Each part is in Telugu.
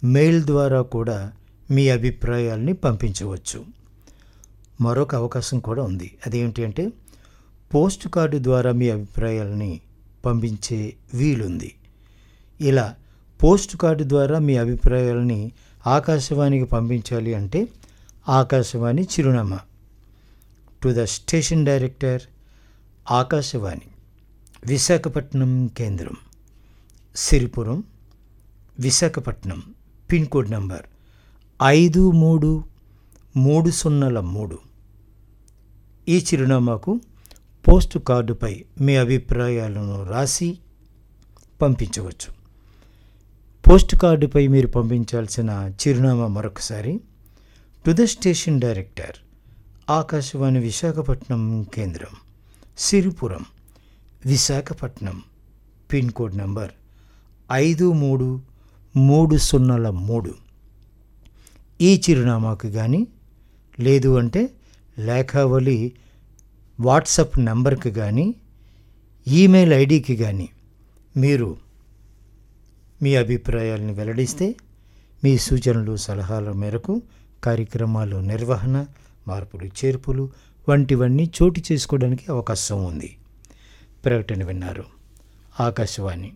మెయిల్ ద్వారా కూడా మీ అభిప్రాయాల్ని పంపించవచ్చు మరొక అవకాశం కూడా ఉంది అదేమిటి అంటే పోస్ట్ కార్డు ద్వారా మీ అభిప్రాయాలని పంపించే వీలుంది ఇలా పోస్ట్ కార్డు ద్వారా మీ అభిప్రాయాలని ఆకాశవాణికి పంపించాలి అంటే ఆకాశవాణి చిరునామా to the station director Akashvani Visakhapatnam కేంద్రం Siripuram Visakhapatnam pin code number ఐదు మూడు మూడు సున్నల మూడు ఈ చిరునామాకు పోస్ట్ కార్డుపై మీ అభిప్రాయాలను రాసి పంపించవచ్చు పోస్ట్ కార్డుపై మీరు పంపించాల్సిన చిరునామా మరొకసారి to the station director Akashvani Visakhapatnam కేంద్రం Siripuram Visakhapatnam pin code number ఐదు మూడు మూడు సున్నల మూడు ఈ చిరునామాకు కానీ లేదు అంటే లేఖావళి వాట్సప్ నంబర్కి కానీ ఈమెయిల్ ఐడికి కానీ మీరు మీ అభిప్రాయాలను వెల్లడిస్తే మీ సూచనలు సలహాల మేరకు కార్యక్రమాలు నిర్వహణ మార్పులు చేర్పులు వంటివన్నీ చోటు చేసుకోవడానికి అవకాశం ఉంది ప్రకటన విన్నారు ఆకాశవాణి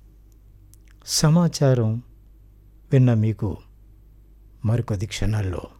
సమాచారం విన్న మీకు మరికొద్ది క్షణాల్లో